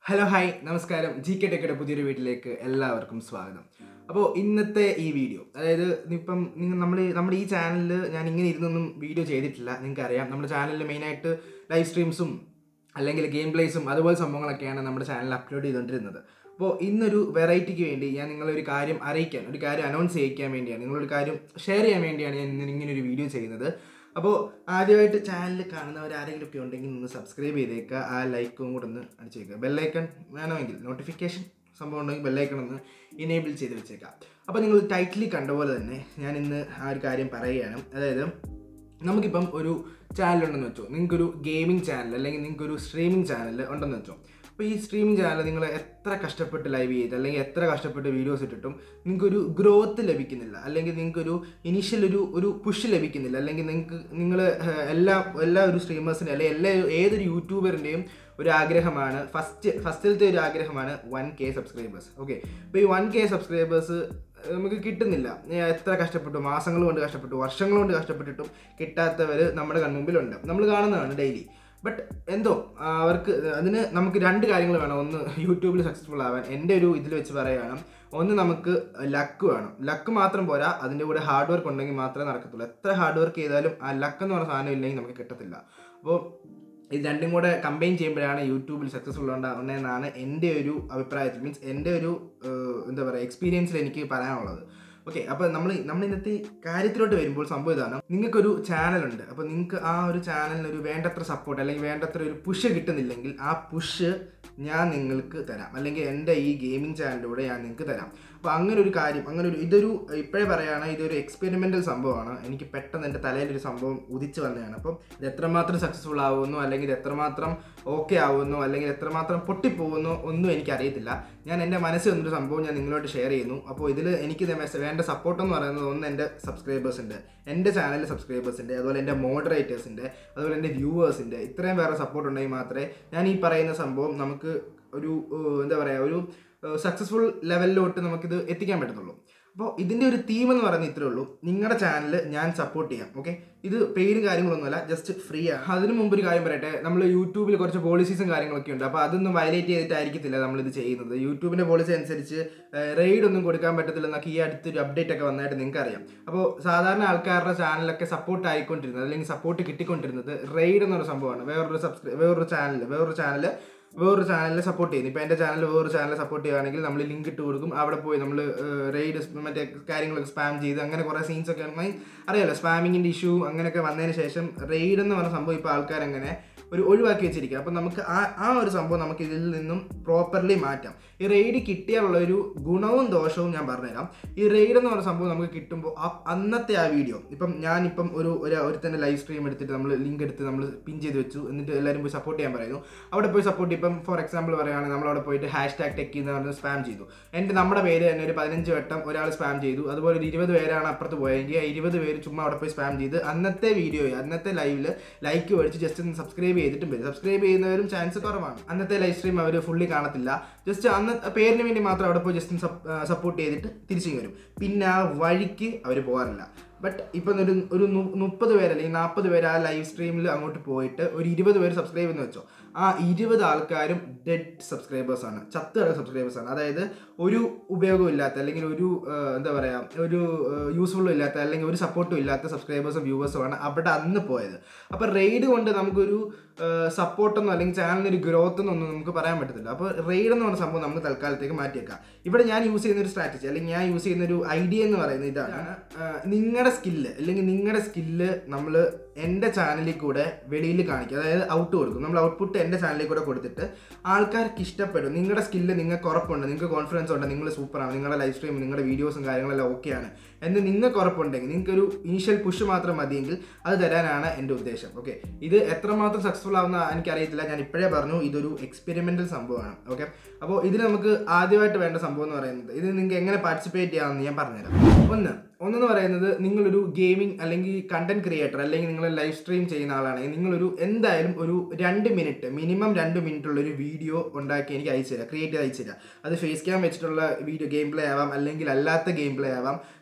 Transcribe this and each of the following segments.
hello hi നമസ്കാരം G K ടെക്കയുടെ പുതിയൊരു വീട്ടിലേക്ക് എല്ലാവർക്കും സ്വാഗതം അപ്പോൾ ഇന്നത്തെ ഈ വീഡിയോ അതായത് ഇപ്പം നിങ്ങൾ നമ്മൾ നമ്മുടെ ഈ ചാനലിൽ ഞാൻ ഇങ്ങനെ ഇരുന്നൊന്നും വീഡിയോ ചെയ്തിട്ടില്ല നിങ്ങൾക്ക് അറിയാം നമ്മുടെ ചാനലിൽ മെയിനായിട്ട് ലൈവ് സ്ട്രീംസും അല്ലെങ്കിൽ ഗെയിം പ്ലേസും അതുപോലെ സംഭവങ്ങളൊക്കെയാണ് നമ്മുടെ ചാനലിൽ അപ്ലോഡ് ചെയ്തുകൊണ്ടിരുന്നത് അപ്പോൾ ഇന്നൊരു വെറൈറ്റിക്ക് വേണ്ടി ഞാൻ നിങ്ങളെ ഒരു കാര്യം അറിയിക്കാൻ ഒരു കാര്യം അനൗൺസ് ചെയ്യിക്കാൻ വേണ്ടിയാണ് നിങ്ങളൊരു കാര്യം ഷെയർ ചെയ്യാൻ വേണ്ടിയാണ് ഞാൻ ഇന്ന് ഇങ്ങനെ ഒരു വീഡിയോ ചെയ്യുന്നത് അപ്പോൾ ആദ്യമായിട്ട് ചാനൽ കാണുന്നവർ ആരെങ്കിലും ഒക്കെ ഉണ്ടെങ്കിൽ ഒന്ന് സബ്സ്ക്രൈബ് ചെയ്തേക്കുക ആ ലൈക്കും കൂടെ ഒന്ന് അടിച്ചേക്കുക ബെല്ലൈക്കൺ വേണമെങ്കിൽ നോട്ടിഫിക്കേഷൻ സംഭവം ഉണ്ടെങ്കിൽ ബെല്ലൈക്കൺ ഒന്ന് ഇനേബിൾ ചെയ്ത് വെച്ചേക്കാം അപ്പോൾ നിങ്ങൾ ടൈറ്റിൽ കണ്ട പോലെ തന്നെ ഞാൻ ഇന്ന് ആ ഒരു കാര്യം പറയുകയാണ് അതായത് നമുക്കിപ്പം ഒരു ചാനൽ ഉണ്ടെന്ന് വെച്ചോ നിങ്ങൾക്കൊരു ഗെയിമിംഗ് ചാനൽ അല്ലെങ്കിൽ നിങ്ങൾക്കൊരു സ്ട്രീമിംഗ് ചാനൽ ഉണ്ടെന്ന് വെച്ചോ അപ്പോൾ ഈ സ്ട്രീമിംഗ് ചാനൽ നിങ്ങൾ എത്ര കഷ്ടപ്പെട്ട് ലൈവ് ചെയ്ത് അല്ലെങ്കിൽ എത്ര കഷ്ടപ്പെട്ട് വീഡിയോസ് ഇട്ടിട്ടും നിങ്ങൾക്കൊരു ഗ്രോത്ത് ലഭിക്കുന്നില്ല അല്ലെങ്കിൽ നിങ്ങൾക്കൊരു ഇനീഷ്യൽ ഒരു ഒരു പുഷ് ലഭിക്കുന്നില്ല അല്ലെങ്കിൽ നിങ്ങൾക്ക് നിങ്ങൾ എല്ലാ എല്ലാ ഒരു സ്ട്രീമേഴ്സിൻ്റെ അല്ലെങ്കിൽ എല്ലാ ഏതൊരു യൂട്യൂബറിൻ്റെയും ഒരു ആഗ്രഹമാണ് ഫസ്റ്റ് ഫസ്റ്റിലത്തെ ഒരു ആഗ്രഹമാണ് വൺ കെ സബ്സ്ക്രൈബേഴ്സ് ഓക്കെ അപ്പോൾ ഈ വൺ കെ സബ്സ്ക്രൈബേഴ്സ് നമുക്ക് കിട്ടുന്നില്ല ഏ, എത്ര കഷ്ടപ്പെട്ടു മാസങ്ങൾ കൊണ്ട് കഷ്ടപ്പെട്ടു വർഷങ്ങൾ കൊണ്ട് കഷ്ടപ്പെട്ടിട്ടും കിട്ടാത്തവർ നമ്മുടെ കൺമുമ്പിലുണ്ട് നമ്മൾ കാണുന്നതാണ് ഡെയിലി ബട്ട് എന്തോ ആ, അവർക്ക് അതിന് നമുക്ക് രണ്ട് കാര്യങ്ങൾ വേണം ഒന്ന് യൂട്യൂബിൽ സക്സസ്ഫുൾ ആവാൻ എൻ്റെ ഒരു ഇതിൽ വെച്ച് പറയുകയാണ് ഒന്ന് നമുക്ക് ലക്ക് വേണം ലക്ക് മാത്രം പോരാ അതിൻ്റെ കൂടെ ഹാർഡ് വർക്ക് ഉണ്ടെങ്കിൽ മാത്രമേ നടക്കത്തുള്ളൂ എത്ര ഹാർഡ് വർക്ക് ചെയ്താലും ആ ലക്ക് എന്ന് പറഞ്ഞ സാധനം ഇല്ലെങ്കിൽ നമുക്ക് കിട്ടത്തില്ല അപ്പോൾ ഇത് രണ്ടും കൂടെ കമ്പൈൻ ചെയ്യുമ്പോഴാണ് യൂട്യൂബിൽ സക്സസ്ഫുൾ ഉണ്ടാവുന്നതെന്നാണ് എൻ്റെ ഒരു അഭിപ്രായത്തിൽ മീൻസ് എൻ്റെ ഒരു ഏഹ്, എന്താ പറയുക എക്സ്പീരിയൻസിൽ എനിക്ക് പറയാനുള്ളത് ഓക്കെ അപ്പോൾ നമ്മൾ നമ്മൾ ഇന്നത്തെ ഈ കാര്യത്തിലോട്ട് വരുമ്പോൾ സംഭവം ഇതാണ് നിങ്ങൾക്കൊരു ചാനലുണ്ട് അപ്പോൾ നിങ്ങൾക്ക് ആ ഒരു ചാനലിന് ഒരു വേണ്ടത്ര സപ്പോർട്ട് അല്ലെങ്കിൽ വേണ്ടത്ര ഒരു പുഷ് കിട്ടുന്നില്ലെങ്കിൽ ആ പുഷ് ഞാൻ നിങ്ങൾക്ക് തരാം അല്ലെങ്കിൽ എൻ്റെ ഈ ഗെയിമിംഗ് ചാനലിലൂടെ ഞാൻ നിങ്ങൾക്ക് തരാം അപ്പോൾ അങ്ങനെ ഒരു കാര്യം അങ്ങനെ ഒരു ഇതൊരു ഇപ്പോഴേ പറയുകയാണ് ഇതൊരു എക്സ്പെരിമെൻ്റൽ സംഭവമാണ് എനിക്ക് പെട്ടെന്ന് എൻ്റെ തലയിൽ ഒരു സംഭവം ഉദിച്ചു വന്നതാണ് അപ്പം ഇത് എത്രമാത്രം സക്സസ്ഫുൾ ആവുന്നു അല്ലെങ്കിൽ ഇത് എത്രമാത്രം ഓക്കെ ആവുന്നു അല്ലെങ്കിൽ എത്രമാത്രം പൊട്ടിപ്പോകുന്നു ഒന്നും എനിക്കറിയത്തില്ല ഞാൻ എൻ്റെ മനസ്സിൽ വന്നൊരു സംഭവം ഞാൻ നിങ്ങളോട് ഷെയർ ചെയ്യുന്നു അപ്പോൾ ഇതിൽ എനിക്ക് ഇത് മെസ്സ- വേണ്ട സപ്പോർട്ട് എന്ന് പറയുന്നത് ഒന്ന് എൻ്റെ സബ്സ്ക്രൈബേഴ്സിൻ്റെ എൻ്റെ ചാനലിൽ സബ്സ്ക്രൈബേഴ്സിൻ്റെ അതുപോലെ എൻ്റെ മോഡറേറ്റേഴ്സിൻ്റെ അതുപോലെ എൻ്റെ വ്യൂവേഴ്സിൻ്റെ ഇത്രയും പേരുടെ സപ്പോർട്ട് ഉണ്ടെങ്കിൽ മാത്രമേ ഞാൻ ഈ പറയുന്ന സംഭവം നമുക്ക് ഒരു ഏഹ്, എന്താ പറയുക ഒരു സക്സസ്ഫുൾ ലെവലിലോട്ട് നമുക്കിത് എത്തിക്കാൻ പറ്റത്തുള്ളൂ അപ്പോൾ ഇതിൻ്റെ ഒരു തീം എന്ന് പറയുന്നത് ഇത്രേ ഉള്ളൂ നിങ്ങളുടെ ചാനൽ ഞാൻ സപ്പോർട്ട് ചെയ്യാം ഓക്കെ ഇത് പേരും കാര്യങ്ങളൊന്നുമല്ല ജസ്റ്റ് ഫ്രീ ആണ് അതിന് മുമ്പ് ഒരു കാര്യം പറയട്ടെ നമ്മൾ യൂട്യൂബിൽ കുറച്ച് പോളിസീസും കാര്യങ്ങളൊക്കെ ഉണ്ട് അപ്പോൾ അതൊന്നും വയലേറ്റ് ചെയ്തിട്ടായിരിക്കത്തില്ല നമ്മളിത് ചെയ്യുന്നത് യൂട്യൂബിൻ്റെ പോളിസി അനുസരിച്ച് റെയ്ഡ് ഒന്നും കൊടുക്കാൻ പറ്റത്തില്ല എന്നൊക്കെ ഈ അടുത്തൊരു അപ്ഡേറ്റ് ഒക്കെ വന്നായിട്ട് നിങ്ങൾക്ക് അറിയാം അപ്പോൾ സാധാരണ ആൾക്കാരുടെ ചാനലൊക്കെ സപ്പോർട്ട് ആയിക്കൊണ്ടിരുന്നത് അല്ലെങ്കിൽ സപ്പോർട്ട് കിട്ടിക്കൊണ്ടിരുന്നത് റെയ്ഡ് എന്നൊരു സംഭവമാണ് വേറൊരു സബ്സ്ക്രൈ വേറൊരു ചാനൽ വേറൊരു ചാനൽ വേറൊരു ചാനലിനെ സപ്പോർട്ട് ചെയ്യുന്നു ഇപ്പോൾ എൻ്റെ ചാനൽ വേറൊരു ചാനൽ സപ്പോർട്ട് ചെയ്യുകയാണെങ്കിൽ നമ്മൾ ലിങ്ക് ഇട്ട് കൊടുക്കും അവിടെ പോയി നമ്മൾ റെയ്ഡ് മറ്റേ കാര്യങ്ങളൊക്കെ സ്പാം ചെയ്ത് അങ്ങനെ കുറേ സീൻസ് ഒക്കെ ഉണ്ടെങ്കിൽ അറിയാലോ സ്പാമിങ്ങിൻ്റെ ഇഷ്യൂ അങ്ങനെയൊക്കെ വന്നതിന് ശേഷം റെയ്ഡ് എന്ന് പറഞ്ഞ സംഭവം ഇപ്പോൾ ആൾക്കാർ അങ്ങനെ ഒരു ഒഴിവാക്കി വെച്ചിരിക്കുക അപ്പം നമുക്ക് ആ ആ ഒരു സംഭവം നമുക്ക് ഇതിൽ നിന്നും പ്രോപ്പർലി മാറ്റാം ഈ റെയ്ഡ് കിട്ടിയാലുള്ള ഒരു ഗുണവും ദോഷവും ഞാൻ പറഞ്ഞുതരാം ഈ റെയ്ഡ് എന്ന് പറഞ്ഞ സംഭവം നമുക്ക് കിട്ടുമ്പോൾ ആ അന്നത്തെ ആ വീഡിയോ ഇപ്പം ഞാനിപ്പം ഒരു ഒരു ഒരുത്തൻ്റെ ലൈവ് സ്ട്രീം എടുത്തിട്ട് നമ്മൾ ലിങ്ക് എടുത്ത് നമ്മൾ പിൻ ചെയ്ത് വെച്ചു എന്നിട്ട് എല്ലാവരും പോയി സപ്പോർട്ട് ചെയ്യാൻ പറയുന്നു അവിടെ പോയി സപ്പോർട്ട് ഇപ്പം ഫോർ എക്സാമ്പിൾ പറയുകയാണെങ്കിൽ നമ്മൾ അവിടെ പോയിട്ട് ഹാഷ് ടാഗ് ടെക്കി എന്ന് പറഞ്ഞ് സ്പാം ചെയ്തു എൻ്റെ നമ്മുടെ പേര് തന്നെ ഒരു പതിനഞ്ച് വട്ടം ഒരാൾ സ്പാം ചെയ്തു അതുപോലെ ഒരു ഇരുപത് പേരാണ് അപ്പുറത്ത് പോയെങ്കിൽ ആ ഇരുപത് പേര് ചുമ്മാ അവിടെ പോയി സ്പാം ചെയ്ത് അന്നത്തെ വീഡിയോ അന്നത്തെ ലൈവിൽ ലൈക്ക് മേടിച്ച് ജസ്റ്റ് ഒന്ന് സബ്സ്ക്രൈബ് ചെയ്തിട്ടും വരും സബ്സ്ക്രൈബ് ചെയ്യുന്നവരും ചാൻസ് കുറവാണ് അന്നത്തെ ലൈവ് സ്ട്രീം അവർ ഫുള്ളി കാണത്തില്ല ജസ്റ്റ് അന്ന് പേരിന് വേണ്ടി മാത്രം അവിടെ പോയി ജസ്റ്റ് സപ്പോർട്ട് ചെയ്തിട്ട് തിരിച്ചു വരും പിന്നെ ആ വഴിക്ക് അവർ പോകാറില്ല ബട്ട് ഇപ്പം ഒരു ഒരു നു- മുപ്പത് പേര് അല്ലെങ്കിൽ നാൽപ്പത് പേര് ആ ലൈവ് സ്ട്രീമിൽ അങ്ങോട്ട് പോയിട്ട് ഒരു ഇരുപത് പേര് സബ്സ്ക്രൈബ് എന്ന് വെച്ചോ ആ ഇരുപത് ആൾക്കാരും ഡെഡ് സബ്സ്ക്രൈബേഴ്സ് ആണ് ചത്ത് കിടക്കുന്ന സബ്സ്ക്രൈബേഴ്സ് ആണ് അതായത് ഒരു ഉപയോഗവും ഇല്ലാത്ത അല്ലെങ്കിൽ ഒരു ആ, എന്താ പറയുക ഒരു യൂസ്ഫുള്ളും ഇല്ലാത്ത അല്ലെങ്കിൽ ഒരു സപ്പോർട്ടും ഇല്ലാത്ത സബ്സ്ക്രൈബേഴ്സും വ്യൂവേഴ്സും ആണ് അവിടെ അന്ന് പോയത് അപ്പോൾ റെയ്ഡ് കൊണ്ട് നമുക്കൊരു സപ്പോർട്ടൊന്നും അല്ലെങ്കിൽ ചാനലിന് ഒരു ഗ്രോത്ത് എന്നൊന്നും നമുക്ക് പറയാൻ പറ്റത്തില്ല അപ്പോൾ റെയ്ഡ് എന്ന് പറഞ്ഞ സംഭവം നമുക്ക് തൽക്കാലത്തേക്ക് മാറ്റിയേക്കാം ഇവിടെ ഞാൻ യൂസ് ചെയ്യുന്ന ഒരു സ്ട്രാറ്റജി അല്ലെങ്കിൽ ഞാൻ യൂസ് ചെയ്യുന്ന ഒരു ഐഡിയ എന്ന് പറയുന്നത് ഇതാണ് നിങ്ങളുടെ സ്കില്ല് അല്ലെങ്കിൽ നിങ്ങളുടെ സ്കില്ല് നമ്മൾ എൻ്റെ ചാനലിൽ കൂടെ വെളിയിൽ കാണിക്കും അതായത് ഔട്ട് കൊടുക്കും നമ്മൾ ഔട്ട്പുട്ട് എൻ്റെ ചാനലിൽ കൂടെ കൊടുത്തിട്ട് ആൾക്കാർക്ക് ഇഷ്ടപ്പെടും നിങ്ങളുടെ സ്കില്ല് നിങ്ങൾക്ക് ഉറപ്പുണ്ട് നിങ്ങൾക്ക് കോൺഫിഡൻസ് ഉണ്ട് നിങ്ങൾ സൂപ്പറാണ് നിങ്ങളുടെ ലൈവ് സ്ട്രീം നിങ്ങളുടെ വീഡിയോസും കാര്യങ്ങളെല്ലാം ഓക്കെയാണ് എന്ന് നിങ്ങൾക്ക് ഉറപ്പുണ്ടെങ്കിൽ നിങ്ങൾക്കൊരു ഇനീഷ്യൽ പുഷ് മാത്രം മതിയെങ്കിൽ അത് തരാനാണ് എൻ്റെ ഉദ്ദേശം ഓക്കെ ഇത് എത്രമാത്രം സക്സസ്ഫുൾ ആവുന്ന എനിക്കറിയത്തില്ല ഞാൻ ഇപ്പോഴേ പറഞ്ഞു ഇതൊരു എക്സ്പെരിമെൻ്റൽ സംഭവമാണ് ഓക്കെ അപ്പോൾ ഇതിന് നമുക്ക് ആദ്യമായിട്ട് വേണ്ട സംഭവം എന്ന് പറയുന്നത് ഇത് നിങ്ങൾക്ക് എങ്ങനെ പാർട്ടിസിപ്പേറ്റ് ചെയ്യാമെന്ന് ഞാൻ പറഞ്ഞുതരാം ഒന്ന് ഒന്നെന്ന് പറയുന്നത് നിങ്ങളൊരു ഗെയിമിംഗ് അല്ലെങ്കിൽ കണ്ടന്റ് ക്രിയേറ്റർ അല്ലെങ്കിൽ നിങ്ങൾ ലൈവ് സ്ട്രീം ചെയ്യുന്ന ആളാണെങ്കിൽ നിങ്ങളൊരു എന്തായാലും ഒരു രണ്ട് മിനിറ്റ് മിനിമം രണ്ട് മിനിറ്റ് ഉള്ള ഒരു വീഡിയോ ഉണ്ടാക്കി എനിക്ക് അയച്ചു തരാം ക്രിയേറ്റ് ചെയ്ത് അയച്ചു തരാം അത് ഫേസ് ക്യാം വെച്ചിട്ടുള്ള വീഡിയോ ഗെയിം പ്ലേ ആവാം അല്ലെങ്കിൽ അല്ലാത്ത ഗെയിം പ്ലേ ആവാം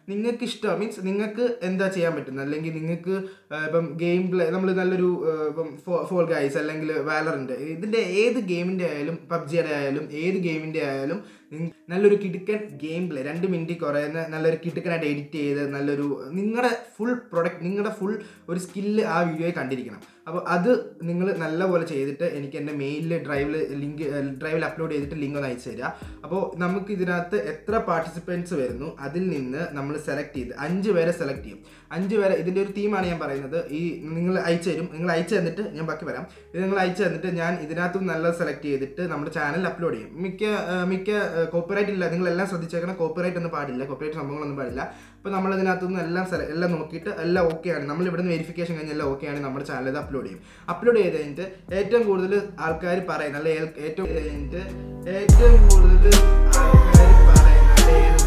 നിങ്ങൾക്ക് ഇഷ്ടം മീൻസ് നിങ്ങൾക്ക് എന്താ ചെയ്യാൻ പറ്റുന്നത് അല്ലെങ്കിൽ നിങ്ങൾക്ക് ആ, ഇപ്പം ഗെയിം പ്ലേ നമ്മൾ നല്ലൊരു ആ, ഇപ്പം ഫോൾ ഗൈസ് അല്ലെങ്കിൽ വാലറിൻ്റെ ഇതിൻ്റെ ഏത് ഗെയിമിൻ്റെ ആയാലും പബ്ജിയുടെ ആയാലും ഏത് ഗെയിമിൻ്റെ ആയാലും നിങ്ങ- നല്ലൊരു കിടുക്കൻ ഗെയിം പ്ലേ രണ്ട് മിനിറ്റ് കുറയുന്ന നല്ലൊരു കിടുക്കനായിട്ട് എഡിറ്റ് ചെയ്ത് നല്ലൊരു നിങ്ങളുടെ ഫുൾ പ്രൊഡക്റ്റ് നിങ്ങളുടെ ഫുൾ ഒരു സ്കില്ല് ആ വീഡിയോയിൽ കണ്ടിരിക്കണം അപ്പോൾ അത് നിങ്ങൾ നല്ലപോലെ ചെയ്തിട്ട് എനിക്ക് എൻ്റെ മെയിലിൽ ഡ്രൈവിൽ ലിങ്ക് ഡ്രൈവിൽ അപ്ലോഡ് ചെയ്തിട്ട് ലിങ്ക് ഒന്ന് അയച്ചു തരിക അപ്പോൾ നമുക്ക് ഇതിനകത്ത് എത്ര പാർട്ടിസിപ്പൻസ് വരുന്നു അതിൽ നിന്ന് നമ്മൾ സെലക്ട് ചെയ്ത് അഞ്ച് പേരെ സെലക്ട് ചെയ്യും അഞ്ച് പേരെ ഇതിൻ്റെ ഒരു തീമാണ് ഞാൻ പറയുന്നത് ഈ നിങ്ങൾ അയച്ചു തരും നിങ്ങൾ അയച്ചു തന്നിട്ട് ഞാൻ ബാക്കി വരാം ഇത് നിങ്ങൾ അയച്ചു തന്നിട്ട് ഞാൻ ഇതിനകത്തും നല്ല സെലക്ട് ചെയ്തിട്ട് നമ്മുടെ ചാനലിൽ അപ്ലോഡ് ചെയ്യും മിക്ക ആ, മിക്ക കോപ്പിറൈറ്റ് ഇല്ല നിങ്ങളെല്ലാം ശ്രദ്ധിച്ചേക്കണം കോപ്പിറൈറ്റ് ഒന്നും പാടില്ല കോപ്പിറൈറ്റ് സംഭവങ്ങളൊന്നും പാടില്ല അപ്പോൾ നമ്മൾ ഇതിനകത്തുനിന്ന് എല്ലാം സെല എല്ലാം നോക്കിയിട്ട് എല്ലാം ഓക്കെ ആണ് നമ്മൾ ഇവിടുന്ന് വെരിഫിക്കേഷൻ കഴിഞ്ഞ് എല്ലാം ഓക്കെ ആണ് നമ്മുടെ ചാനൽ ഇത് അപ്ലോഡ് ചെയ്യും അപ്ലോഡ് ചെയ്ത് കഴിഞ്ഞിട്ട് ഏറ്റവും കൂടുതൽ ആൾക്കാർ പറയുന്ന അല്ലെ ഏറ്റവും ചെയ്ത് കഴിഞ്ഞിട്ട് ഏറ്റവും കൂടുതൽ ആൾക്കാർ പറയുന്ന അല്ലെ ഏത്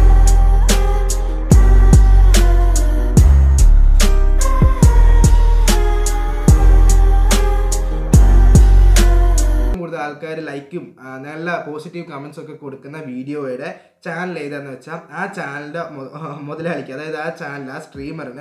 കൂടുതൽ ആൾക്കാർ ലൈക്കും ആ, നല്ല പോസിറ്റീവ് കമൻസ് ഒക്കെ കൊടുക്കുന്ന വീഡിയോയുടെ ചാനൽ ഏതാന്ന് വെച്ചാൽ ആ ചാനലിൻ്റെ മുതലാളിക്ക് അതായത് ആ ചാനൽ ആ സ്ട്രീമറിന്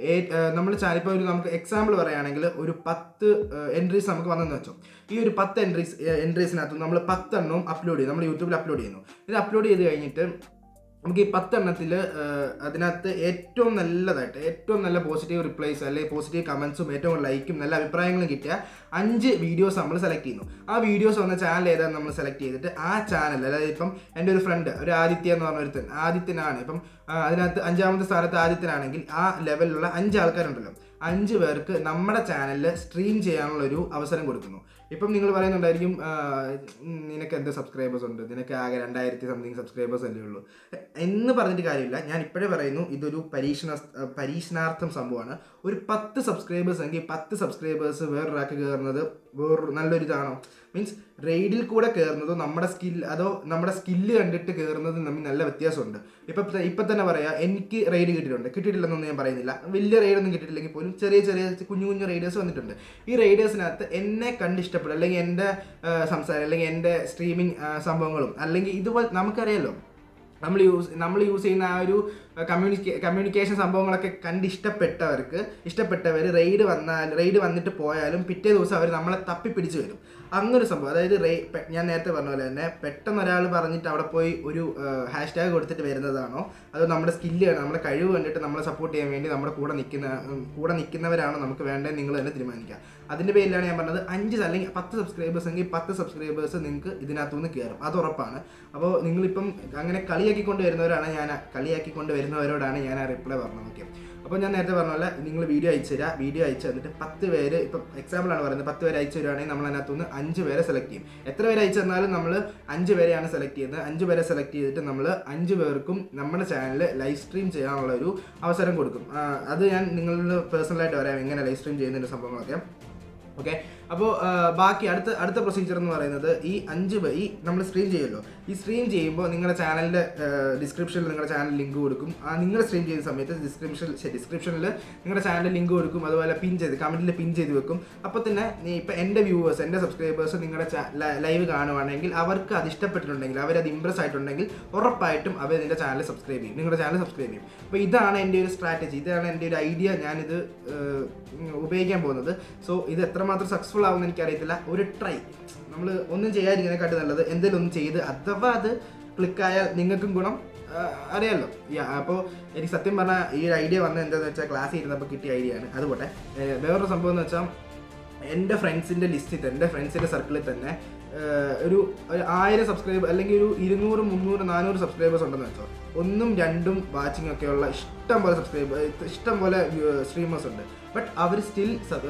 നമ്മൾ ചാനൽ ഇപ്പോൾ ഒരു നമുക്ക് എക്സാമ്പിൾ പറയുകയാണെങ്കിൽ ഒരു പത്ത് എൻട്രീസ് നമുക്ക് വന്നെന്ന് വെച്ചോ ഈ ഒരു പത്ത് എൻട്രീസ് എൻട്രീസിനകത്ത് നമ്മൾ പത്തെണ്ണവും അപ്ലോഡ് ചെയ്യും നമ്മൾ യൂട്യൂബിൽ അപ്ലോഡ് ചെയ്യുന്നു ഇത് അപ്ലോഡ് ചെയ്ത് കഴിഞ്ഞിട്ട് നമുക്ക് ഈ പത്തെണ്ണത്തിൽ അതിനകത്ത് ഏറ്റവും നല്ലതായിട്ട് ഏറ്റവും നല്ല പോസിറ്റീവ് റിപ്ലൈസ് അല്ലെങ്കിൽ പോസിറ്റീവ് കമൻസും ഏറ്റവും ലൈക്കും നല്ല അഭിപ്രായങ്ങളും കിട്ടിയ അഞ്ച് വീഡിയോസ് നമ്മൾ സെലക്ട് ചെയ്യുന്നു ആ വീഡിയോസ് വന്ന ചാനൽ ഏതാണെന്ന് നമ്മൾ സെലക്ട് ചെയ്തിട്ട് ആ ചാനൽ അതായത് ഇപ്പം എൻ്റെ ഒരു ഫ്രണ്ട് ഒരു ആദിത്യ എന്ന് പറഞ്ഞ ഒരുത്തൻ ആദിത്യനാണ് ഇപ്പം ആ, അതിനകത്ത് അഞ്ചാമത്തെ സ്ഥാനത്ത് ആദിത്യനാണെങ്കിൽ ആ ലെവലിലുള്ള അഞ്ച് ആൾക്കാരുണ്ടല്ലോ അഞ്ച് പേർക്ക് നമ്മുടെ ചാനലിൽ സ്ട്രീം ചെയ്യാനുള്ള ഒരു അവസരം കൊടുക്കുന്നു ഇപ്പം നിങ്ങൾ പറയുന്നുണ്ടായിരിക്കും ആ, ഉം, നിനക്ക് എന്ത് സബ്സ്ക്രൈബേഴ്സ് ഉണ്ട് നിനക്ക് ആകെ രണ്ടായിരത്തി സംതിങ് സബ്സ്ക്രൈബേഴ്സ് അല്ലേ ഉള്ളൂ എന്ന് പറഞ്ഞിട്ട് കാര്യമില്ല ഞാൻ ഇപ്പോഴേ പറയുന്നു ഇതൊരു പരീക്ഷണ പരീക്ഷണാർത്ഥം സംഭവമാണ് ഒരു പത്ത് സബ്സ്ക്രൈബേഴ്സ് എങ്കിൽ പത്ത് സബ്സ്ക്രൈബേഴ്സ് വേറൊരാൾക്ക് കയറുന്നത് വേറൊരു നല്ലൊരു ഇതാണോ മീൻസ് റെയ്ഡിൽ കൂടെ കയറുന്നതോ നമ്മുടെ സ്കിൽ അതോ നമ്മുടെ സ്കില്ല് കണ്ടിട്ട് കയറുന്നതും തമ്മിൽ നല്ല വ്യത്യാസമുണ്ട് ഇപ്പം ഇപ്പം തന്നെ പറയാം എനിക്ക് റെയ്ഡ് കിട്ടിയിട്ടുണ്ട് കിട്ടിയിട്ടില്ലെന്നൊന്നും ഞാൻ പറയുന്നില്ല വലിയ റെയ്ഡൊന്നും കിട്ടിയിട്ടില്ലെങ്കിൽ പോലും ചെറിയ ചെറിയ കുഞ്ഞു കുഞ്ഞു റെയ്ഡേഴ്സ് വന്നിട്ടുണ്ട് ഈ റെയ്ഡേഴ്സിനകത്ത് എന്നെ കണ്ട് ഇഷ്ടപ്പെടും അല്ലെങ്കിൽ എൻ്റെ ആ, സംസാരം അല്ലെങ്കിൽ എൻ്റെ സ്ട്രീമിങ് സംഭവങ്ങളും അല്ലെങ്കിൽ ഇതുപോലെ നമുക്കറിയാലോ നമ്മൾ യൂസ് നമ്മൾ യൂസ് ചെയ്യുന്ന ആ ഒരു കമ്മ്യൂണിക്കേ കമ്മ്യൂണിക്കേഷൻ സംഭവങ്ങളൊക്കെ കണ്ട് ഇഷ്ടപ്പെട്ടവർക്ക് ഇഷ്ടപ്പെട്ടവർ റെയ്ഡ് വന്നാൽ റെയ്ഡ് വന്നിട്ട് പോയാലും പിറ്റേ ദിവസം അവർ നമ്മളെ തപ്പിപ്പിടിച്ച് വരും അങ്ങനൊരു സംഭവം അതായത് റേ പെ- ഞാൻ നേരത്തെ പറഞ്ഞ പോലെ തന്നെ പെട്ടെന്ന് ഒരാൾ പറഞ്ഞിട്ട് അവിടെ പോയി ഒരു ഹാഷ് ടാഗ് കൊടുത്തിട്ട് വരുന്നതാണോ അതോ നമ്മുടെ സ്കില്ല് നമ്മുടെ കഴിവ് കണ്ടിട്ട് നമ്മളെ സപ്പോർട്ട് ചെയ്യാൻ വേണ്ടി നമ്മുടെ കൂടെ നിൽക്കുന്ന ഉം, കൂടെ നിൽക്കുന്നവരാണോ നമുക്ക് വേണ്ടത് നിങ്ങൾ തന്നെ തീരുമാനിക്കുക അതിൻ്റെ പേരിലാണ് ഞാൻ പറഞ്ഞത് അഞ്ച് അല്ലെങ്കിൽ പത്ത് സബ്സ്ക്രൈബേഴ്സ് എങ്കിൽ പത്ത് സബ്സ്ക്രൈബേഴ്സ് നിങ്ങൾക്ക് ഇതിനകത്തുനിന്ന് കയറും അത് ഉറപ്പാണ് അപ്പോൾ നിങ്ങളിപ്പം അങ്ങനെ കളിയാക്കിക്കൊണ്ട് വരുന്നവരാണ് ഞാൻ കളിയാക്കിക്കൊണ്ട് വരുന്നവരോടാണ് ഞാൻ ആ റിപ്ലൈ പറഞ്ഞത് ഓക്കെ അപ്പോൾ ഞാൻ നേരത്തെ പറഞ്ഞ പോലെ നിങ്ങൾ വീഡിയോ അയച്ചു തരാം വീഡിയോ അയച്ചു തന്നിട്ട് പത്ത് പേര് ഇപ്പം എക്സാമ്പിളാണ് പറയുന്നത് പത്ത് പേര് അയച്ചു തരുവാണെങ്കിൽ നമ്മൾ അതിനകത്തുനിന്ന് അഞ്ച് പേരെ സെലക്ട് ചെയ്യും എത്ര പേര് അയച്ചു തന്നാലും നമ്മൾ അഞ്ച് പേരെയാണ് സെലക്ട് ചെയ്യുന്നത് അഞ്ച് പേരെ സെലക്ട് ചെയ്തിട്ട് നമ്മൾ അഞ്ച് പേർക്കും നമ്മുടെ ചാനൽ ലൈവ് സ്ട്രീം ചെയ്യാനുള്ള ഒരു അവസരം കൊടുക്കും ആ, അത് ഞാൻ നിങ്ങളുടെ പേഴ്സണലായിട്ട് പറയാം എങ്ങനെ ലൈവ് സ്ട്രീം ചെയ്യുന്നതിൻ്റെ സംഭവങ്ങളൊക്കെ ഓക്കെ അപ്പോൾ ബാക്കി അടുത്ത അടുത്ത പ്രൊസീജിയർ എന്ന് പറയുന്നത് ഈ അഞ്ച് പേ- ഈ നമ്മൾ സ്ട്രീം ചെയ്യുമല്ലോ ഈ സ്ട്രീം ചെയ്യുമ്പോൾ നിങ്ങളുടെ ചാനലിൻ്റെ ഡിസ്ക്രിപ്ഷനിൽ നിങ്ങളുടെ ചാനൽ ലിങ്ക് കൊടുക്കും ആ നിങ്ങൾ സ്ട്രീം ചെയ്യുന്ന സമയത്ത് ഡിസ്ക്രിപ്ഷൻ ഡിസ്ക്രിപ്ഷനിൽ നിങ്ങളുടെ ചാനൽ ലിങ്ക് കൊടുക്കും അതുപോലെ പിൻ ചെയ്ത് കമൻറ്റിൽ പിൻ ചെയ്ത് വെക്കും അപ്പോൾ തന്നെ നീ ഇപ്പം എൻ്റെ വ്യൂവേഴ്സ് എൻ്റെ സബ്സ്ക്രൈബേഴ്സ് നിങ്ങളുടെ ലൈവ് കാണുവാണെങ്കിൽ അവർക്ക് അത് ഇഷ്ടപ്പെട്ടിട്ടുണ്ടെങ്കിൽ അവരത് ഇമ്പ്രസ് ആയിട്ടുണ്ടെങ്കിൽ ഉറപ്പായിട്ടും അവർ നിൻ്റെ ചാനൽ സബ്സ്ക്രൈബ് ചെയ്യും നിങ്ങളുടെ ചാനൽ സബ്സ്ക്രൈബ് ചെയ്യും അപ്പോൾ ഇതാണ് എൻ്റെ ഒരു സ്ട്രാറ്റജി ഇതാണ് എൻ്റെ ഒരു ഐഡിയ ഞാനിത് ഏഹ്, ഉം, ഉപയോഗിക്കാൻ പോകുന്നത് സോ ഇത് എത്രമാത്രം സക്സസ്ഫുൾ ആവുമെന്ന് എനിക്കറിയത്തില്ല ഒരു ട്രൈ നമ്മൾ ഒന്നും ചെയ്യാതിരിക്കുന്നതിനെക്കാട്ടി നല്ലത് എന്തെങ്കിലും ഒന്ന് ചെയ്ത് അഥവാ അത് ക്ലിക്കായാൽ നിങ്ങൾക്കും ഗുണം ആഹ്, അറിയാമല്ലോ യാ അപ്പോൾ എനിക്ക് സത്യം പറഞ്ഞാൽ ഈ ഒരു ഐഡിയ വന്നത് എന്താണെന്ന് വെച്ചാൽ ക്ലാസ്സിൽ ഇരുന്നപ്പോൾ കിട്ടിയ ഐഡിയ ആണ് അതുപോട്ടെ ഏഹ്, വേറൊരു സംഭവം എന്ന് വെച്ചാൽ എൻ്റെ ഫ്രണ്ട്സിൻ്റെ ലിസ്റ്റിൽ തന്നെ എൻ്റെ ഫ്രണ്ട്സിൻ്റെ സർക്കിളിൽ തന്നെ ഏഹ്, ഒരു ഒരു ആയിരം സബ്സ്ക്രൈബ് അല്ലെങ്കിൽ ഒരു ഇരുന്നൂറ് മുന്നൂറ് നാനൂറ് സബ്സ്ക്രൈബേഴ്സ് ഉണ്ടെന്ന് വെച്ചോ ഒന്നും രണ്ടും വാച്ചിങ് ഒക്കെയുള്ള ഇഷ്ടം പോലെ സബ്സ്ക്രൈബ് ഇഷ്ടം പോലെ സ്ട്രീമേഴ്സ് ഉണ്ട് ബട്ട് അവർ സ്റ്റിൽ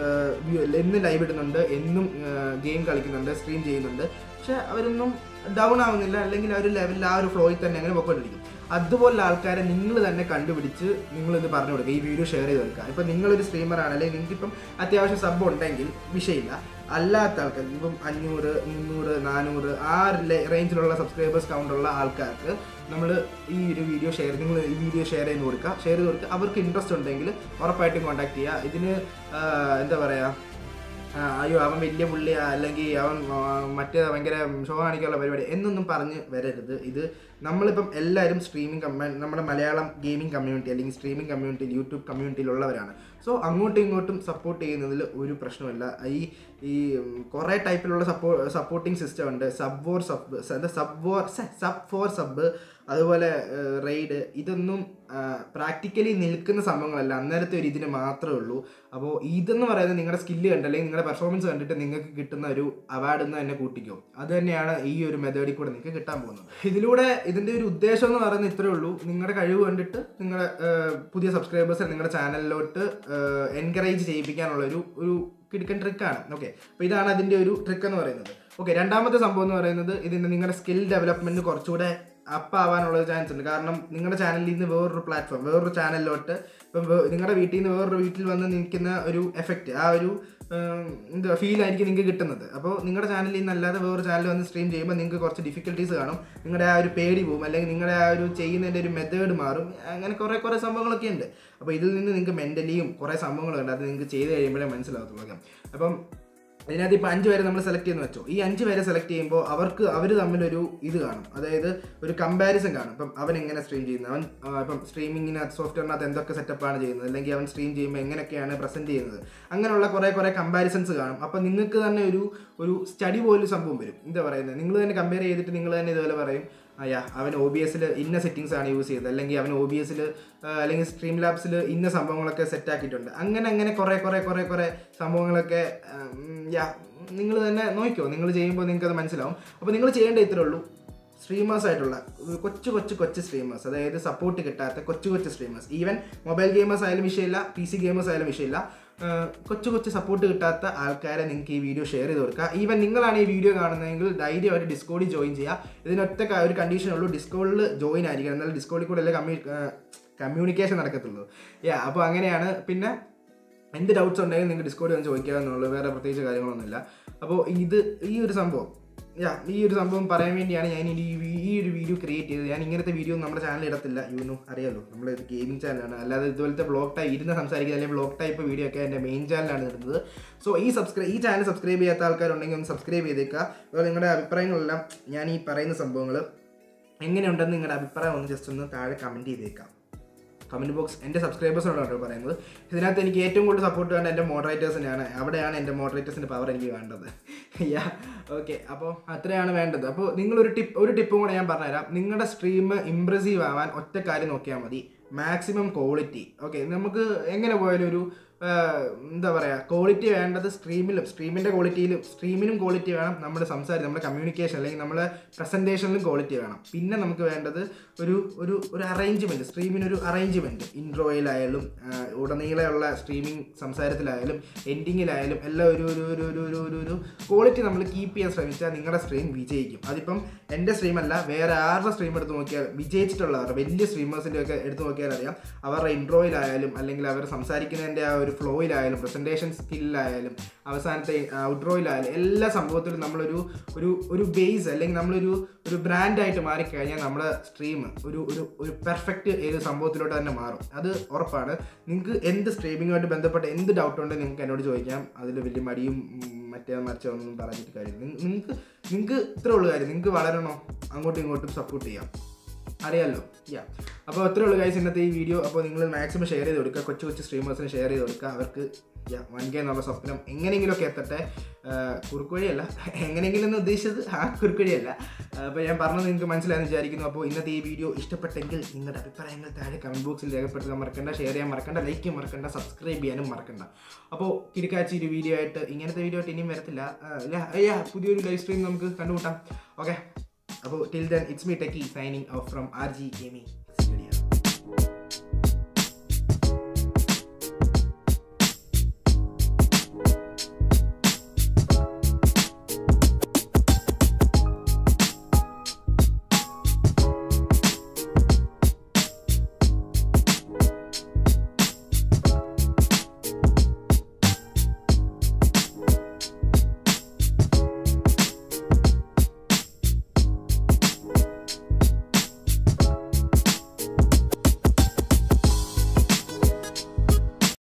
എന്നും ലൈവ് ഇടുന്നുണ്ട് എന്നും ഗെയിം കളിക്കുന്നുണ്ട് സ്ട്രീം ചെയ്യുന്നുണ്ട് പക്ഷെ അവരൊന്നും ഡൗൺ ആവുന്നില്ല അല്ലെങ്കിൽ ആ ഒരു ലെവലിൽ ആ ഒരു ഫ്ലോയിൽ തന്നെ അങ്ങനെ പൊക്കോണ്ടിരിക്കും അതുപോലുള്ള ആൾക്കാരെ നിങ്ങൾ തന്നെ കണ്ടുപിടിച്ച് നിങ്ങൾ ഇത് പറഞ്ഞു കൊടുക്കുക ഈ വീഡിയോ ഷെയർ ചെയ്ത് കൊടുക്കുക ഇപ്പം നിങ്ങളൊരു സ്ട്രീമറാണ് അല്ലെങ്കിൽ നിങ്ങൾക്കിപ്പം അത്യാവശ്യം സബ് ഉണ്ടെങ്കിൽ വിഷയമില്ല അല്ലാത്ത ആൾക്കാർ ഇപ്പം അഞ്ഞൂറ് മുന്നൂറ് നാനൂറ് ആ റേഞ്ചിലുള്ള സബ്സ്ക്രൈബേഴ്സ് കൗണ്ടുള്ള ആൾക്കാർക്ക് നമ്മൾ ഈ ഒരു വീഡിയോ ഷെയർ നിങ്ങൾ ഈ വീഡിയോ ഷെയർ ചെയ്ത് കൊടുക്കുക ഷെയർ ചെയ്ത് കൊടുക്കുക അവർക്ക് ഇൻട്രസ്റ്റ് ഉണ്ടെങ്കിൽ ഉറപ്പായിട്ടും കോൺടാക്ട് ചെയ്യുക ഇതിന് ആ, എന്താ പറയുക ആ, അയ്യോ അവൻ വലിയ പുള്ളിയാ അല്ലെങ്കിൽ അവൻ ആ, മറ്റേ ഭയങ്കര ഷോ കാണിക്കാനുള്ള പരിപാടി എന്നൊന്നും പറഞ്ഞ് വരരുത് ഇത് നമ്മളിപ്പം എല്ലാവരും സ്ട്രീമിംഗ് കമ്മ്യൂ നമ്മുടെ മലയാളം ഗെയിമിംഗ് കമ്മ്യൂണിറ്റി അല്ലെങ്കിൽ സ്ട്രീമിംഗ് കമ്മ്യൂണിറ്റിയിൽ യൂട്യൂബ് കമ്മ്യൂണിറ്റിയിലുള്ളവരാണ് സോ അങ്ങോട്ടും ഇങ്ങോട്ടും സപ്പോർട്ട് ചെയ്യുന്നതിൽ ഒരു പ്രശ്നമില്ല ഈ ഈ കുറേ ടൈപ്പിലുള്ള സപ്പോ സപ്പോർട്ടിങ് സിസ്റ്റം ഉണ്ട് sub for sub sub for sub for sub അതുപോലെ റെയ്ഡ് ഇതൊന്നും പ്രാക്ടിക്കലി നിൽക്കുന്ന സംഭവങ്ങളല്ല അന്നേരത്തെ ഒരു ഇതിന് മാത്രമേ ഉള്ളൂ അപ്പോൾ ഇതെന്ന് പറയുന്നത് നിങ്ങളുടെ സ്കില്ല് കണ്ട് അല്ലെങ്കിൽ നിങ്ങളുടെ പെർഫോമൻസ് കണ്ടിട്ട് നിങ്ങൾക്ക് കിട്ടുന്ന ഒരു അവാർഡ് എന്ന് തന്നെ കൂട്ടിക്കോ അത് തന്നെയാണ് ഈ ഒരു മെത്തേഡിൽ കൂടെ നിങ്ങൾക്ക് കിട്ടാൻ പോകുന്നത് ഇതിലൂടെ ഇതിൻ്റെ ഒരു ഉദ്ദേശം എന്ന് പറയുന്നത് ഇത്രയേ ഉള്ളൂ നിങ്ങളുടെ കഴിവ് കണ്ടിട്ട് നിങ്ങളുടെ ഏഹ്, പുതിയ സബ്സ്ക്രൈബേഴ്സ് നിങ്ങളുടെ ചാനലിലോട്ട് എൻകറേജ് ചെയ്യിപ്പിക്കാനുള്ള ഒരു ഒരു കിടുക്കൻ ട്രിക്കാണ് ഓക്കെ അപ്പോൾ ഇതാണ് അതിൻ്റെ ഒരു ട്രിക്ക് എന്ന് പറയുന്നത് ഓക്കെ രണ്ടാമത്തെ സംഭവം എന്ന് പറയുന്നത് ഇതിൻ്റെ നിങ്ങളുടെ സ്കിൽ ഡെവലപ്മെൻറ്റ് കുറച്ചുകൂടെ അപ്പ് ആവാനുള്ള ചാൻസ് ഉണ്ട് കാരണം നിങ്ങളുടെ ചാനലിൽ നിന്ന് വേറൊരു പ്ലാറ്റ്ഫോം വേറൊരു ചാനലിലോട്ട് ഇപ്പം വേ- നിങ്ങളുടെ വീട്ടിൽ നിന്ന് വേറൊരു വീട്ടിൽ വന്ന് നിൽക്കുന്ന ഒരു എഫക്റ്റ് ആ ഒരു ഉം, എന്താ ഫീൽ ആയിരിക്കും നിങ്ങൾക്ക് കിട്ടുന്നത് അപ്പോൾ നിങ്ങളുടെ ചാനലിൽ നിന്നല്ലാതെ വേറൊരു ചാനൽ വന്ന് സ്ട്രീം ചെയ്യുമ്പോൾ നിങ്ങൾക്ക് കുറച്ച് ഡിഫിക്കൽട്ടീസ് കാണും നിങ്ങളുടെ ആ ഒരു പേടി പോകും അല്ലെങ്കിൽ നിങ്ങളുടെ ആ ഒരു ചെയ്യുന്നതിൻ്റെ ഒരു മെത്തേഡ് മാറും അങ്ങനെ കുറേ കുറേ സംഭവങ്ങളൊക്കെ ഉണ്ട് അപ്പോൾ ഇതിൽ നിന്ന് നിങ്ങൾക്ക് മെൻ്റലിയും കുറേ സംഭവങ്ങളുണ്ട് അത് നിങ്ങൾക്ക് ചെയ്ത് കഴിയുമ്പോഴേ മനസ്സിലാകത്തുള്ളൂ അപ്പം ഇതിനകത്ത് ഇപ്പോൾ അഞ്ച് പേരെ നമ്മൾ സെലക്ട് ചെയ്യുന്ന വെച്ചോ ഈ അഞ്ച് പേരെ സെലക്ട് ചെയ്യുമ്പോൾ അവർക്ക് അവർ തമ്മിലൊരു ഇത് കാണും അതായത് ഒരു കമ്പാരിസൺ കാണും ഇപ്പം അവൻ എങ്ങനെ സ്ട്രീം ചെയ്യുന്നത് അവൻ ആ, ഇപ്പം സ്ട്രീമിങ്ങിനകത്ത് സോഫ്റ്റ്വെയറിനകത്ത് എന്തൊക്കെ സെറ്റപ്പാണ് ചെയ്യുന്നത് അല്ലെങ്കിൽ അവൻ സ്ട്രീം ചെയ്യുമ്പോൾ എങ്ങനെയൊക്കെയാണ് പ്രസൻറ്റ് ചെയ്യുന്നത് അങ്ങനെയുള്ള കുറേ കുറേ കമ്പാരിസൺസ് കാണും അപ്പം നിങ്ങൾക്ക് തന്നെ ഒരു ഒരു സ്റ്റഡി പോലും സംഭവം വരും എന്താ പറയുന്നത് നിങ്ങൾ തന്നെ കമ്പയർ ചെയ്തിട്ട് നിങ്ങൾ തന്നെ ഇതുപോലെ പറയും അയ്യാ അവൻ ഒ ബി എസിൽ ഇന്ന സെറ്റിങ്സ് ആണ് യൂസ് ചെയ്തത് അല്ലെങ്കിൽ അവൻ ഒ ബി എസിൽ അല്ലെങ്കിൽ സ്ട്രീം ലാബ്സിൽ ഇന്ന സംഭവങ്ങളൊക്കെ സെറ്റ് ആക്കിയിട്ടുണ്ട് അങ്ങനെ അങ്ങനെ കുറേ കുറേ കുറേ കുറേ സംഭവങ്ങളൊക്കെ യാ നിങ്ങൾ തന്നെ നോക്കിക്കോ നിങ്ങൾ ചെയ്യുമ്പോൾ നിങ്ങൾക്ക് അത് മനസ്സിലാവും അപ്പോൾ നിങ്ങൾ ചെയ്യേണ്ട ഇത്രേ ഉള്ളൂ സ്ട്രീമേഴ്സ് ആയിട്ടുള്ള ഒരു കൊച്ചു കൊച്ചു കൊച്ചു സ്ട്രീമേഴ്സ് അതായത് സപ്പോർട്ട് കിട്ടാത്ത കൊച്ചു കൊച്ചു സ്ട്രീമേഴ്സ് ഈവൻ മൊബൈൽ ഗെയിമേഴ്സ് ആയാലും വിഷയമില്ല പി സി ഗെയിമേഴ്സ് ആയാലും വിഷയമില്ല ആഹ് കൊച്ചു കൊച്ചു സപ്പോർട്ട് കിട്ടാത്ത ആൾക്കാരെ നിങ്ങൾക്ക് ഈ വീഡിയോ ഷെയർ ചെയ്ത് കൊടുക്കുക ഈവൻ നിങ്ങളാണ് ഈ വീഡിയോ കാണുന്നതെങ്കിൽ ധൈര്യമായിട്ട് ഡിസ്കോഡിൽ ജോയിൻ ചെയ്യുക ഇതിനൊറ്റ ക- ഒരു കണ്ടീഷൻ ഉള്ളൂ ഡിസ്കോഡിൽ ജോയിൻ ആയിരിക്കണം എന്നാലും ഡിസ്കോഡിൽ കൂടെ അല്ലേ കമ്മ്യൂ കമ്മ്യൂണിക്കേഷൻ നടക്കത്തുള്ളൂ യാ അപ്പോൾ അങ്ങനെയാണ് പിന്നെ എന്ത് ഡൗട്ട്സ് ഉണ്ടെങ്കിൽ നിങ്ങൾക്ക് ഡിസ്കോഡിൽ ഒന്ന് ചോദിക്കാമെന്നുള്ളൂ വേറെ പ്രത്യേകിച്ച് കാര്യങ്ങളൊന്നുമില്ല അപ്പോൾ ഇത് ഈ ഒരു സംഭവം യാ ഈ ഒരു സംഭവം പറയാൻ വേണ്ടിയാണ് ഞാൻ ഈ വി- ഈ ഒരു വീഡിയോ ക്രിയേറ്റ് ചെയ്തത് ഞാൻ ഇങ്ങനത്തെ വീഡിയോ നമ്മുടെ ചാനലിൽ ഇടത്തില്ല യൂനോ അറിയാലോ നമ്മൾ ഇത് ഗെയിമിംഗ് ചാനലാണ് അല്ലാതെ ഇതുപോലത്തെ ബ്ലോഗ് ടൈപ്പ് ഇരുന്ന് സംസാരിക്കുക അല്ലെങ്കിൽ ബ്ലോഗ് ടൈപ്പ് വീഡിയോ ഒക്കെ എൻ്റെ മെയിൻ ചാനലാണ് ഇടുന്നത് സോ ഈ സബ്സ്ക്രൈബ് ഈ ചാനൽ സബ്സ്ക്രൈബ് ചെയ്യാത്ത ആൾക്കാരുണ്ടെങ്കിൽ ഒന്ന് സബ്സ്ക്രൈബ് ചെയ്തേക്കുക അതുപോലെ നിങ്ങളുടെ അഭിപ്രായങ്ങളെല്ലാം ഞാൻ ഈ പറയുന്ന സംഭവങ്ങൾ എങ്ങനെയുണ്ടെന്ന് നിങ്ങളുടെ അഭിപ്രായം ഒന്ന് ജസ്റ്റ് ഒന്ന് താഴെ കമൻറ്റ് ചെയ്തേക്കാം കമൻറ്റ് ബോക്സ് എൻ്റെ സബ്സ്ക്രൈബേഴ്സിനോട് കേട്ടോ പറയുന്നത് ഇതിനകത്ത് എനിക്ക് ഏറ്റവും കൂടുതൽ സപ്പോർട്ട് വേണ്ട എൻ്റെ മോഡറേറ്റേഴ്സിനാണ് അവിടെയാണ് എൻ്റെ മോഡറേറ്റേഴ്സിൻ്റെ പവർ എനിക്ക് വേണ്ടത് യാ ഓക്കെ അപ്പോൾ അത്രയാണ് വേണ്ടത് അപ്പോൾ നിങ്ങളൊരു ടിപ്പ് ഒരു ടിപ്പും കൂടെ ഞാൻ പറഞ്ഞുതരാം നിങ്ങളുടെ സ്ട്രീം ഇമ്പ്രസീവ് ആവാൻ ഒറ്റ കാര്യം നോക്കിയാൽ മതി മാക്സിമം ക്വാളിറ്റി ഓക്കെ നമുക്ക് എങ്ങനെ പോയാലും ഒരു ആ, എന്താ പറയുക ക്വാളിറ്റി വേണ്ടത് സ്ട്രീമിലും സ്ട്രീമിൻ്റെ ക്വാളിറ്റിയിലും സ്ട്രീമിനും ക്വാളിറ്റി വേണം നമ്മുടെ സംസാരം നമ്മുടെ കമ്മ്യൂണിക്കേഷൻ അല്ലെങ്കിൽ നമ്മുടെ പ്രസൻറ്റേഷനിലും ക്വാളിറ്റി വേണം പിന്നെ നമുക്ക് വേണ്ടത് ഒരു ഒരു ഒരു അറേഞ്ച്മെൻറ്റ് സ്ട്രീമിനൊരു അറേഞ്ച്മെൻറ്റ് ഇൻട്രോയിലായാലും ആ, ഉടനീളമുള്ള സ്ട്രീമിംഗ് സംസാരത്തിലായാലും എൻഡിങ്ങിലായാലും എല്ലാം ഒരു ഒരു ഒരു ഒരു ഒരു ഒരു ഒരു ക്വാളിറ്റി നമ്മൾ കീപ്പ് ചെയ്യാൻ ശ്രമിച്ചാൽ നിങ്ങളുടെ സ്ട്രീം വിജയിക്കും അതിപ്പം എൻ്റെ സ്ട്രീം അല്ല വേറെ ആരുടെ സ്ട്രീം എടുത്ത് നോക്കിയാൽ വിജയിച്ചിട്ടുള്ളവർ വലിയ സ്ട്രീമേഴ്സിൻ്റെ ഒക്കെ എടുത്ത് നോക്കിയാൽ അറിയാം അവരുടെ ഇൻട്രോയിലായാലും അല്ലെങ്കിൽ അവർ സംസാരിക്കുന്നതിൻ്റെ ആ ഒരു ഫ്ലോയിലായാലും പ്രസൻറ്റേഷൻ സ്കില്ലായാലും അവസാനത്തെ ഔട്ട്രോയിലായാലും എല്ലാ സംഭവത്തിലും നമ്മളൊരു ഒരു ഒരു ബേസ് അല്ലെങ്കിൽ നമ്മളൊരു ഒരു ബ്രാൻഡായിട്ട് മാറിക്കഴിഞ്ഞാൽ നമ്മുടെ സ്ട്രീം ഒരു ഒരു ഒരു പെർഫെക്റ്റ് ഏത് സംഭവത്തിലോട്ട് തന്നെ മാറും അത് ഉറപ്പാണ് നിങ്ങൾക്ക് എന്ത് സ്ട്രീമിങ്ങുമായിട്ട് ബന്ധപ്പെട്ട എന്ത് ഡൗട്ട് ഉണ്ടെങ്കിൽ നിങ്ങൾക്ക് എന്നോട് ചോദിക്കാം അതിൽ വലിയ മടിയും ഉം, മറ്റേ മറിച്ചോ ഒന്നും പറഞ്ഞിട്ട് കാര്യം നിങ്ങൾക്ക് നിങ്ങൾക്ക് ഇത്രേ ഉള്ളൂ കാര്യം നിങ്ങൾക്ക് വളരണോ അങ്ങോട്ടും ഇങ്ങോട്ടും സപ്പോർട്ട് ചെയ്യാം അറിയാമല്ലോ യാ അപ്പോൾ അത്രേ ഉള്ളൂ ഗൈസ് ഇന്നത്തെ ഈ വീഡിയോ അപ്പോൾ നിങ്ങൾ മാക്സിമം ഷെയർ ചെയ്ത് കൊടുക്കുക കൊച്ചു കൊച്ചു സ്ട്രീമേഴ്സിന് ഷെയർ ചെയ്ത് കൊടുക്കുക അവർക്ക് യാ വൺ കെ എന്നുള്ള സ്വപ്നം എങ്ങനെയെങ്കിലുമൊക്കെ എത്തട്ടെ കുറുക്കുവഴിയല്ല എങ്ങനെയെങ്കിലും എന്ന് ഉദ്ദേശിച്ചത് ആ കുറുക്കുവഴിയല്ല അപ്പോൾ ഞാൻ പറഞ്ഞത് നിങ്ങൾക്ക് മനസ്സിലായെന്ന് വിചാരിക്കുന്നു അപ്പോൾ ഇന്നത്തെ ഈ വീഡിയോ ഇഷ്ടപ്പെട്ടെങ്കിൽ നിങ്ങളുടെ അഭിപ്രായങ്ങൾ താഴെ കമൻറ്റ് ബോക്സിൽ രേഖപ്പെടുത്താൻ മറക്കണ്ട ഷെയർ ചെയ്യാൻ മറക്കണ്ട ലൈക്ക് ചെയ്യാൻ മറക്കണ്ട സബ്സ്ക്രൈബ് ചെയ്യാനും മറക്കണ്ട അപ്പോൾ കിടക്കാച്ചി ഒരു വീഡിയോ ആയിട്ട് ഇങ്ങനത്തെ വീഡിയോ ആയിട്ട് ഇനിയും വരത്തില്ല ആ, ഇല്ല, അയ്യാ പുതിയൊരു ലൈവ് സ്ട്രീം നമുക്ക് കണ്ടുമുട്ടാം ഓക്കെ അപ്പോൾ till then it's me techie signing off from R G gaming